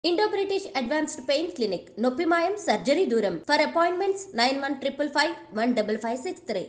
Indo British advanced pain clinic నొప్పి మాయం surgery దూరం for appointments nine one triple five one double five six three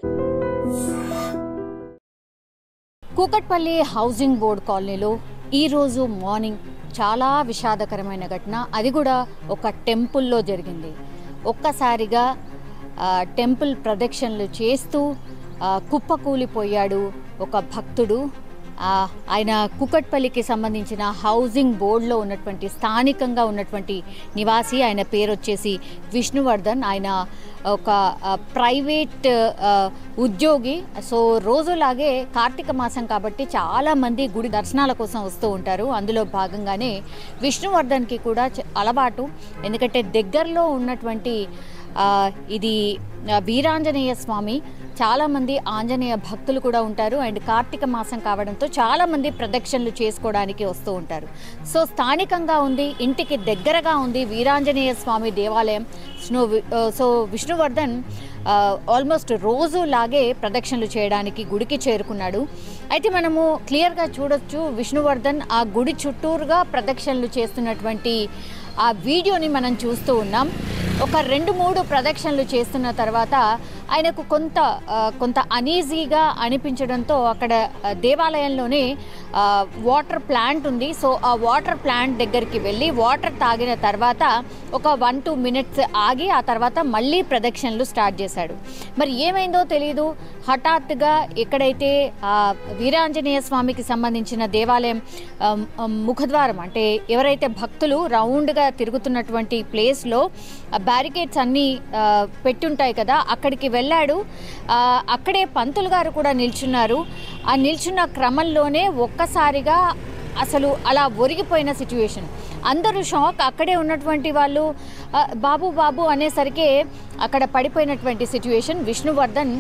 Kukatpally housing board కాలనీలో ఈరోజు morning చాలా విషాదకరమైన ఘటన అది కూడా ఒక టెంపుల్లో జరిగింది ఒక్కసారిగా ఆ, టెంపుల్ ప్రదక్షిణలు చేస్తూ ఆ, కుప్పకూలిపోయాడు ఒక భక్తుడు ఆ, ఆయన కుకట్పల్లికి సంబంధించిన హౌసింగ్ బోర్డులో ఉన్నటువంటి స్థానికంగా ఉన్నటువంటి నివాసి ఆయన పేరు వచ్చేసి విష్ణువర్ధన్ ఆయన ఒక ఆ, ప్రైవేట్ ఆ, ఉద్యోగి సో రోజులాగే కార్తీక మాసం కాబట్టి చాలా మంది గుడి దర్శనాల కోసం వస్తూ ఉంటారు అందులో భాగంగానే విష్ణువర్ధన్కి కూడా చ- అలవాటు ఎందుకంటే దగ్గరలో ఉన్నటువంటి ఆ, ఇది ఆ, వీరాంజనేయ స్వామి చాలామంది ఆంజనేయ భక్తులు కూడా ఉంటారు అండ్ కార్తీక మాసం కావడంతో చాలామంది ప్రదక్షిణలు చేసుకోవడానికి వస్తూ ఉంటారు సో స్థానికంగా ఉంది ఇంటికి దగ్గరగా ఉంది వీరాంజనేయ స్వామి దేవాలయం స్నో వి- ఆ, సో విష్ణువర్ధన్ ఆ, ఆల్మోస్ట్ రోజు లాగే ప్రదక్షిణలు చేయడానికి గుడికి చేరుకున్నాడు అయితే మనము క్లియర్గా చూడొచ్చు విష్ణువర్ధన్ ఆ గుడి చుట్టూరుగా ప్రదక్షిణలు చేస్తున్నటువంటి ఆ వీడియోని మనం చూస్తూ ఉన్నాం ఒక రెండు మూడు ప్రదక్షిణలు చేస్తున్న తర్వాత ఆయనకు కొంత ఆ, కొంత అనీజీగా అనిపించడంతో అక్కడ ఆ, దేవాలయంలోనే ఆ, వాటర్ ప్లాంట్ ఉంది సో ఆ వాటర్ ప్లాంట్ దగ్గరికి వెళ్ళి వాటర్ తాగిన తర్వాత ఒక వన్ టూ మినిట్స్ ఆగి ఆ తర్వాత మళ్ళీ ప్రదక్షిణలు స్టార్ట్ చేశాడు మరి ఏమైందో తెలియదు హఠాత్తుగా ఎక్కడైతే ఆ, వీరాంజనేయ స్వామికి సంబంధించిన దేవాలయం ఆ, ఆ, ముఖద్వారం అంటే ఎవరైతే భక్తులు రౌండ్గా తిరుగుతున్నటువంటి ప్లేస్లో బ్యారికేడ్స్ అన్నీ ఆ, పెట్టుంటాయి కదా అక్కడికి వెళ్ళాడు ఆ, అక్కడే పంతులు గారు కూడా నిల్చున్నారు ఆ నిల్చున్న క్రమంలోనే ఒక్కసారిగా అసలు అలా ఒరిగిపోయిన సిచ్యువేషన్ అందరూ షాక్ అక్కడే ఉన్నటువంటి వాళ్ళు ఆ, బాబు బాబు అనేసరికి అక్కడ పడిపోయినటువంటి సిచ్యువేషన్ విష్ణువర్ధన్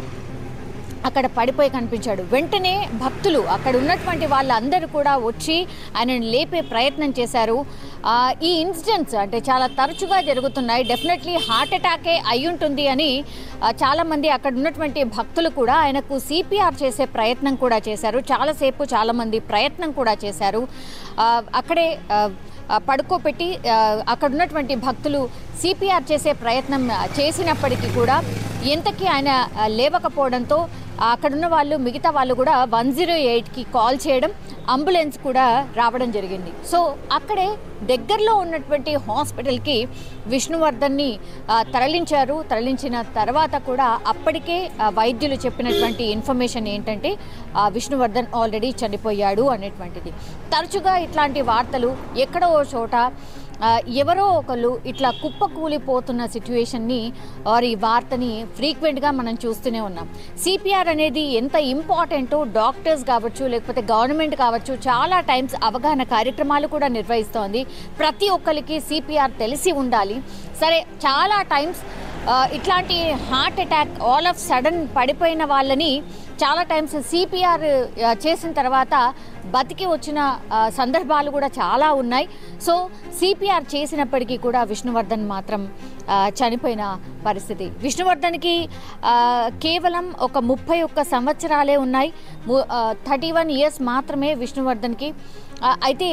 అక్కడ పడిపోయి కనిపించాడు వెంటనే భక్తులు అక్కడ ఉన్నటువంటి వాళ్ళందరూ కూడా వచ్చి ఆయనను లేపే ప్రయత్నం చేశారు ఆ, ఈ ఇన్సిడెంట్స్ అంటే చాలా తరచుగా జరుగుతున్నాయి డెఫినెట్లీ హార్ట్ అటాకే అయి ఉంటుంది అని ఆ, చాలామంది అక్కడ ఉన్నటువంటి భక్తులు కూడా ఆయనకు సిపిఆర్ చేసే ప్రయత్నం కూడా చేశారు చాలాసేపు చాలామంది ప్రయత్నం కూడా చేశారు ఆ, అక్కడే ఆ, ఆ, పడుకోబెట్టి ఆ, అక్కడ ఉన్నటువంటి భక్తులు సిపిఆర్ చేసే ప్రయత్నం ఆ, చేసినప్పటికీ కూడా ఎంతకీ ఆయన ఆ, లేవకపోవడంతో ఆ, అక్కడున్న వాళ్ళు మిగతా వాళ్ళు కూడా వన్ జీరో ఎయిట్కి కాల్ చేయడం అంబులెన్స్ కూడా రావడం జరిగింది సో అక్కడే దగ్గరలో ఉన్నటువంటి హాస్పిటల్కి విష్ణువర్ధన్ని ఆ, తరలించారు తరలించిన తర్వాత కూడా అప్పటికే ఆ, వైద్యులు చెప్పినటువంటి ఇన్ఫర్మేషన్ ఏంటంటే ఆ, విష్ణువర్ధన్ ఆల్రెడీ చనిపోయాడు అనేటువంటిది తరచుగా ఇట్లాంటి వార్తలు ఎక్కడో ఓ చోట ఆ, ఎవరో ఒకళ్ళు ఇట్లా కుప్ప కూలిపోతున్న సిచ్యువేషన్ని ఆర్ ఈ వార్తని ఫ్రీక్వెంట్గా మనం చూస్తూనే ఉన్నాం సిపిఆర్ అనేది ఎంత ఇంపార్టెంటో డాక్టర్స్ కావచ్చు లేకపోతే గవర్నమెంట్ కావచ్చు చాలా టైమ్స్ అవగాహన కార్యక్రమాలు కూడా నిర్వహిస్తోంది ప్రతి ఒక్కరికి సిపిఆర్ తెలిసి ఉండాలి సరే చాలా టైమ్స్ ఆ, ఇట్లాంటి heart attack all of sudden పడిపోయిన వాళ్ళని చాలా టైమ్స్ సిపిఆర్ చేసిన తర్వాత బతికి వచ్చిన ఆ, సందర్భాలు కూడా చాలా ఉన్నాయి సో సిపిఆర్ చేసినప్పటికీ కూడా విష్ణువర్ధన్ మాత్రం ఆ, చనిపోయిన పరిస్థితి విష్ణువర్ధన్కి ఆ, కేవలం ఒక ముప్పై ఒక్క సంవత్సరాలే ఉన్నాయి థర్టీ వన్ ఇయర్స్ మాత్రమే విష్ణువర్ధన్కి ఆ, అయితే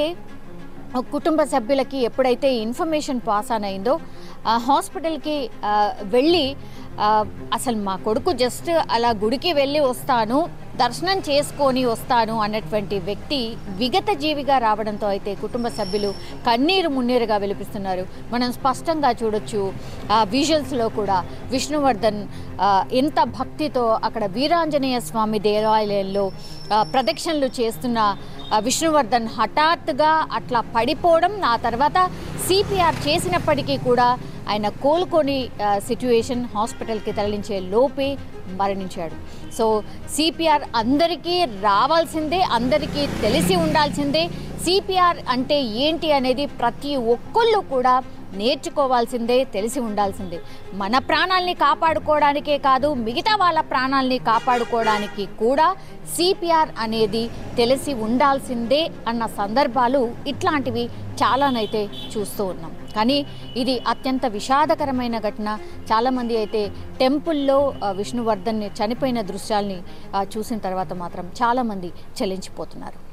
కుటుంబ సభ్యులకి ఎప్పుడైతే ఇన్ఫర్మేషన్ పాస్ ఆన్ అయిందో ఆ హాస్పిటల్కి ఆ, వెళ్ళి ఆ, అసలు మా కొడుకు జస్ట్ అలా గుడికి వెళ్ళి వస్తాను దర్శనం చేసుకొని వస్తాను అన్నటువంటి వ్యక్తి విగత జీవిగా రావడంతో అయితే కుటుంబ సభ్యులు కన్నీరు మున్నీరుగా విలిపిస్తున్నారు మనం స్పష్టంగా చూడొచ్చు ఆ విజువల్స్లో కూడా విష్ణువర్ధన్ ఆ, ఎంత భక్తితో అక్కడ వీరాంజనేయ స్వామి దేవాలయంలో ఆ, ప్రదక్షిణలు చేస్తున్న ఆ, విష్ణువర్ధన్ హఠాత్తుగా అట్లా పడిపోవడం ఆ తర్వాత సిపిఆర్ చేసినప్పటికీ కూడా ఆయన కోలుకొని సిచ్యువేషన్ హాస్పిటల్కి తరలించే లోపే మరణించాడు సో సిపిఆర్ అందరికీ రావాల్సిందే అందరికీ తెలిసి ఉండాల్సిందే సిపిఆర్ అంటే ఏంటి అనేది ప్రతి ఒక్కళ్ళు కూడా నేర్చుకోవాల్సిందే తెలిసి ఉండాల్సిందే మన ప్రాణాల్ని కాపాడుకోవడానికే కాదు మిగతా వాళ్ళ ప్రాణాల్ని కాపాడుకోవడానికి కూడా సిపిఆర్ అనేది తెలిసి ఉండాల్సిందే అన్న సందర్భాలు ఇట్లాంటివి చాలానైతే చూస్తూ ఉన్నాం కానీ ఇది అత్యంత విషాదకరమైన ఘటన చాలామంది అయితే టెంపుల్లో ఆ, విష్ణువర్ధన్ చనిపోయిన దృశ్యాల్ని ఆ, చూసిన తర్వాత మాత్రం చాలామంది చలించిపోతున్నారు